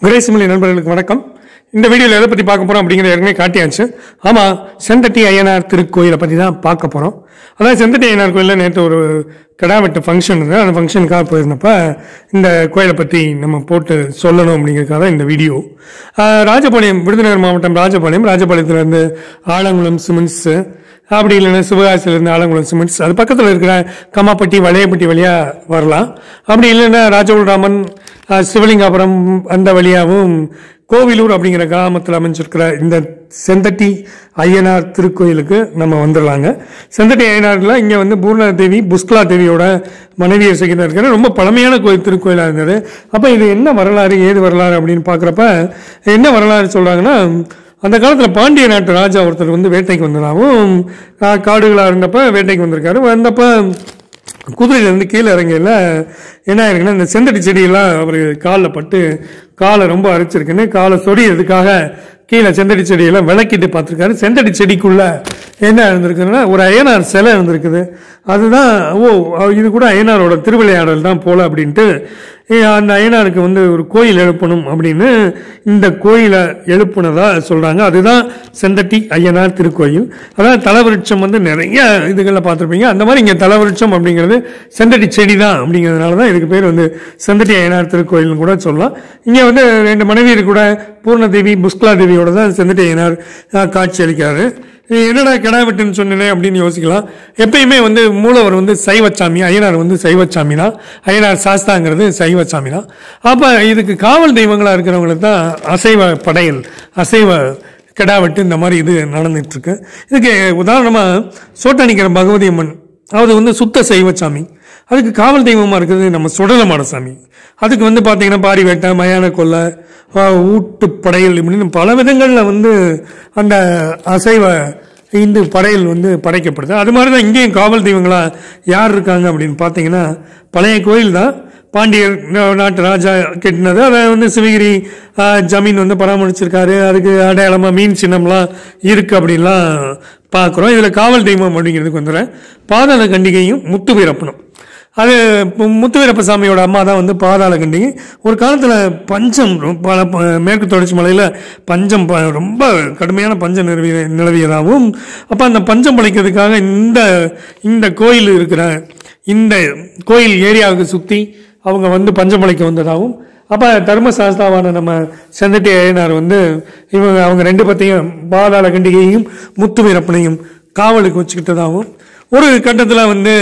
பிரேசிமொழி நண்பர்களுக்கு வணக்கம் இந்த வீடியோவில் எதை பற்றி பார்க்க போகிறோம் அப்படிங்கிறத ஏற்கனவே காட்டியாச்சு ஆமாம் செந்தட்டி ஐயனார் திருக்கோயிலை பற்றி தான் பார்க்க போகிறோம் அதாவது செந்தட்டி ஐயனார் கோயிலில் நேற்று ஒரு கிடாவெட்டு ஃபங்க்ஷன் இருந்தது அந்த ஃபங்க்ஷனுக்காக போயிருந்தப்ப இந்த கோயிலை பற்றி நம்ம போட்டு சொல்லணும் அப்படிங்கிறதுக்காக தான் இந்த வீடியோ ஆஹ் ராஜபாளையம் விருதுநகர் மாவட்டம் ராஜபாளையம் ராஜபாளையத்துலேருந்து ஆலங்குளம் சிமெண்ட்ஸு அப்படி இல்லைன்னா சிவகாசியிலேருந்து ஆலங்குளம் சிமெண்ட்ஸ் அது பக்கத்தில் இருக்கிற கம்மாப்பட்டி வளையப்பட்டி வழியாக வரலாம் அப்படி இல்லைன்னா ராஜகுலராமன் அஹ், சிவலிங்காபுரம் அந்த வழியாகவும் கோவிலூர் அப்படிங்கிற கிராமத்தில் அமைஞ்சிருக்கிற இந்த செந்தட்டி ஐயனார் திருக்கோயிலுக்கு நம்ம வந்துடலாங்க செந்தட்டி ஐயனார்ல இங்கே வந்து பூர்ண தேவி புஷ்கலா தேவியோட மனைவியை சகிதம் இருக்கிற ரொம்ப பழமையான கோயில் திருக்கோயிலாக இருந்தது அப்போ இது என்ன வரலாறு ஏது வரலாறு அப்படின்னு பார்க்குறப்ப என்ன வரலாறு சொல்கிறாங்கன்னா அந்த காலத்தில் பாண்டிய நாட்டு ராஜா ஒருத்தர் வந்து வேட்டைக்கு வந்ததாகவும் காடுகளாக இருந்தப்ப வேட்டைக்கு வந்திருக்காரு வந்தப்ப குதிரையிலேருந்து கீழே இறங்கையில் என்ன ஆயிருக்குன்னா இந்த செந்தடி செடியெல்லாம் அவர் காலில் பட்டு காலை ரொம்ப அரைச்சிருக்குன்னு காலை சொரியறதுக்காக கீழே செந்தடி செடியெல்லாம் விளக்கிட்டு பார்த்துருக்காரு செந்தடி செடிக்குள்ள என்ன இருந்திருக்குன்னா ஒரு அயனார் சிலை இருந்திருக்குது அதுதான் ஓ இது கூட அயனாரோட திருவிளையாடல் தான் போல அப்படின்ட்டு ஏ, அந்த அயனாருக்கு வந்து ஒரு கோயில் எழுப்பணும் அப்படின்னு இந்த கோயிலை எழுப்புனதா சொல்றாங்க அதுதான் செந்தட்டி ஐயனார் திருக்கோயில் அதாவது தலவிருட்சம் வந்து நிறைய இதுகளில் பார்த்துருப்பீங்க அந்த மாதிரி இங்கே தலவிருட்சம் அப்படிங்கிறது செந்தட்டி செடி தான் அப்படிங்கிறதுனால தான் இதுக்கு பேர் வந்து செந்தட்டி ஐயனார் திருக்கோயில்னு கூட சொல்லலாம் இங்கே வந்து ரெண்டு மனைவியர் கூட பூர்ணதேவி புஷ்கலா தேவியோட தான் செந்தட்டி ஐயனார் அஹ், காட்சி அளிக்கிறாரு இது என்னடா கிடா வெட்டுன்னு சொன்னேனே அப்படின்னு யோசிக்கலாம் எப்பயுமே வந்து மூலவர் வந்து சைவச்சாமி ஐயனார் வந்து சைவச்சாமி தான் ஐயனார் சாஸ்தாங்கிறது சைவச்சாமி தான் அப்போ இதுக்கு காவல் தெய்வங்களாக இருக்கிறவங்களுக்கு தான் அசைவ படையல் அசைவ கிடா வெட்டு இந்த மாதிரி இது நடந்துட்டு இருக்கு இதுக்கு உதாரணமாக சோட்டணிக்கிற பகவதி அம்மன் அது வந்து சுத்த சைவச்சாமி அதுக்கு காவல் தெய்வமாக இருக்கிறது நம்ம சுடலமான சாமி அதுக்கு வந்து பார்த்தீங்கன்னா பாரி வேட்டை மயான கொள்ளை ஆஹ், ஊட்டு படையல் இப்படின்னு பல விதங்களில் வந்து அந்த அசைவ இந்து படையல் வந்து படைக்கப்படுது அது மாதிரி தான் இங்கேயும் காவல் தெய்வங்களா யார் இருக்காங்க அப்படின்னு பார்த்தீங்கன்னா பழைய கோயில் தான் பாண்டியர் நா- நாட்டு ராஜா கட்டினது அதை வந்து சிவகிரி ஆஹ், ஜமீன் வந்து பராமரிச்சிருக்காரு அதுக்கு அடையாளமாக மீன் சின்னம்லாம் இருக்கு அப்படின்லாம் பார்க்குறோம் இதில் காவல் தெய்வம் அப்படிங்கிறதுக்கு வந்துடுறேன் பாதாள கண்டிகையும் முத்து வீரப்பனும் அது மு- முத்துவீரப்ப சாமியோட அம்மா தான் வந்து பாதாள கண்டிகை ஒரு காலத்தில் பஞ்சம் ரொம்ப பல ப- மேற்கு தொடர்ச்சி மலையில் பஞ்சம் ப- ரொம்ப கடுமையான பஞ்சம் நிலவிய நிலவியதாகவும் அப்போ அந்த பஞ்சம் படைக்கிறதுக்காக இந்த இந்த கோயில் இருக்கிற இந்த கோயில் ஏரியாவுக்கு சுற்றி அவங்க வந்து பஞ்சம் படைக்க வந்ததாகவும் அப்போ தர்மசாஸ்தாவான நம்ம செந்தட்டி ஐயனார் வந்து இவங்க அவங்க ரெண்டு பத்தையும் பாதாள கண்டிகையையும் முத்து வீரப்பனையும் காவலுக்கு வச்சுக்கிட்டதாகவும் ஒரு கட்டத்தில் வந்து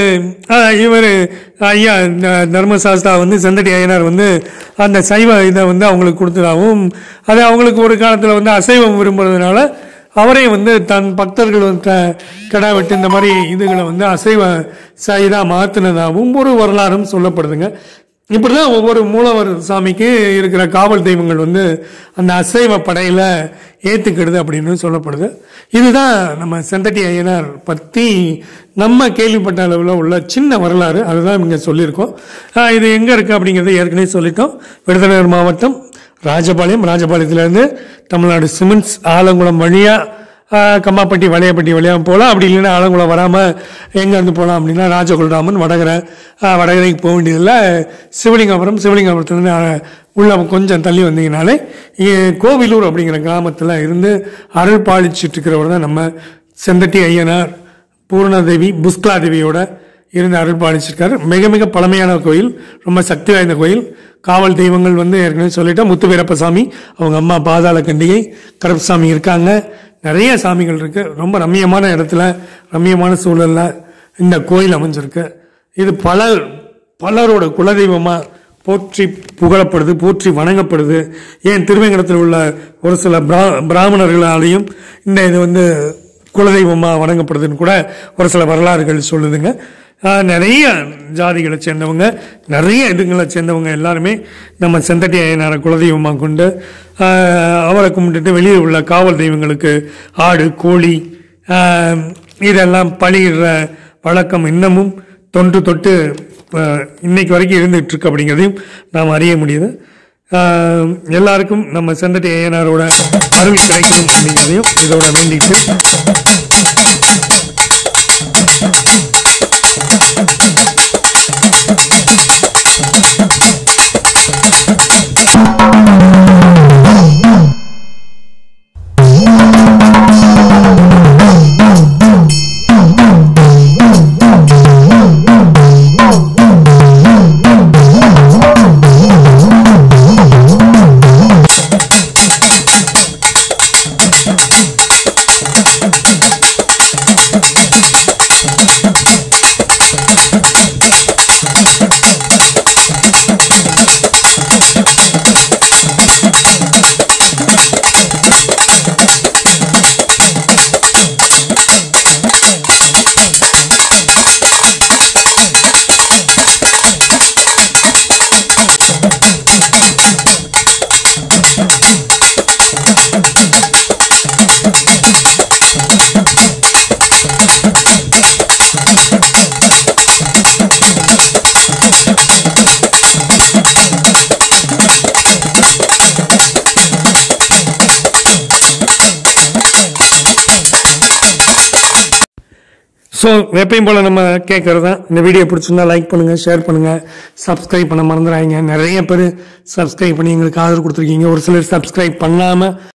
இவர் ஐயா இந்த தர்மசாஸ்தா வந்து செந்தடி ஐயனார் வந்து அந்த சைவ இதை வந்து அவங்களுக்கு கொடுத்ததாகவும் அது அவங்களுக்கு ஒரு காலத்தில் வந்து அசைவம் விரும்புறதுனால அவரே வந்து தன் பக்தர்கள் வந்து கடா வெட்டு இந்த மாதிரி இதுகளை வந்து அசைவ இதாக மாற்றினதாகவும் ஒரு வரலாறும் சொல்லப்படுதுங்க இப்படிதான் ஒவ்வொரு மூலவர் சாமிக்கு இருக்கிற காவல் தெய்வங்கள் வந்து அந்த அசைவ படையில ஏத்துக்கிடுது அப்படின்னு சொல்லப்படுது இதுதான் நம்ம செந்தட்டி ஐயனார் பத்தி நம்ம கேள்விப்பட்ட அளவில் உள்ள சின்ன வரலாறு அதுதான் இங்க சொல்லியிருக்கோம் ஆஹ் இது எங்க இருக்கு அப்படிங்கறத ஏற்கனவே சொல்லிட்டோம் விருதுநகர் மாவட்டம் ராஜபாளையம் ராஜபாளையத்திலிருந்து தமிழ்நாடு சிமெண்ட்ஸ் ஆலங்குளம் வழியா ஆஹ் கம்மாப்பட்டி வளையப்பட்டி வழியாக போகலாம் அப்படி இல்லைன்னா ஆலங்குளம் வராமல் எங்கேருந்து போகலாம் அப்படின்னா ராஜகுலராமன் வடகரை ஆஹ் வடகரைக்கு போக வேண்டியதில்லை சிவலிங்கபுரம் சிவலிங்கபுரத்துலேருந்து ஆஹ் உள்ள கொஞ்சம் தள்ளி வந்தீங்கனாலே இ- கோவிலூர் அப்படிங்கிற கிராமத்தில் இருந்து அருள் பாலிச்சிட்டு இருக்கிறவர் தான் நம்ம செந்தட்டி ஐயனார் பூர்ணதேவி புஷ்கலா தேவியோட இருந்து அருள் பாலிச்சிருக்காரு மிக மிக பழமையான கோயில் ரொம்ப சக்தி வாய்ந்த கோயில் காவல் தெய்வங்கள் வந்து ஏற்கனவே சொல்லிட்டோம் முத்து வீரப்பசாமி அவங்க அம்மா பாதாள கண்டிகை கருப்பசாமி இருக்காங்க நிறைய சாமிகள் இருக்கு ரொம்ப ரம்மியமான இடத்துல ரம்மியமான சூழல்ல இந்த கோயில் அமைஞ்சிருக்கு இது பலர் பலரோட குலதெய்வமா போற்றி புகழப்படுது போற்றி வணங்கப்படுது ஏன் திருவேங்கடத்தில் உள்ள ஒரு சில பிரா பிராமணர்களாலையும் இந்த இது வந்து குலதெய்வமா வணங்கப்படுதுன்னு கூட ஒரு சில வரலாறுகள் சொல்லுதுங்க ஆஹ் நிறைய ஜாதிகளை சேர்ந்தவங்க நிறைய இதுங்களை சேர்ந்தவங்க எல்லாருமே நம்ம செந்தட்டி ஐயனாரை குலதெய்வமாக கொண்டு ஆஹ் அவரை கும்பிட்டுட்டு வெளியே உள்ள காவல் தெய்வங்களுக்கு ஆடு கோழி ஆஹ் இதெல்லாம் பலியிடுற வழக்கம் இன்னமும் தொன்று தொட்டு ஆஹ் இன்னைக்கு வரைக்கும் இருந்துகிட்டு இருக்கு அப்படிங்கிறதையும் நாம் அறிய முடியுது ஆஹ் எல்லாருக்கும் நம்ம செந்தட்டி ஐயனாரோட அருள் கிடைக்கணும் அப்படிங்கிறதையும் இதோட வேண்டிட்டு ஸோ எப்பயும் போல் நம்ம கேட்கறது தான் இந்த வீடியோ பிடிச்சிருந்தா லைக் பண்ணுங்கள் ஷேர் பண்ணுங்கள் சப்ஸ்கிரைப் பண்ண மறந்துடாதீங்க நிறைய பேர் சப்ஸ்கிரைப் பண்ணி எங்களுக்கு ஆதரவு கொடுத்துருக்கீங்க ஒரு சிலர் சப்ஸ்கிரைப் பண்ணாமல்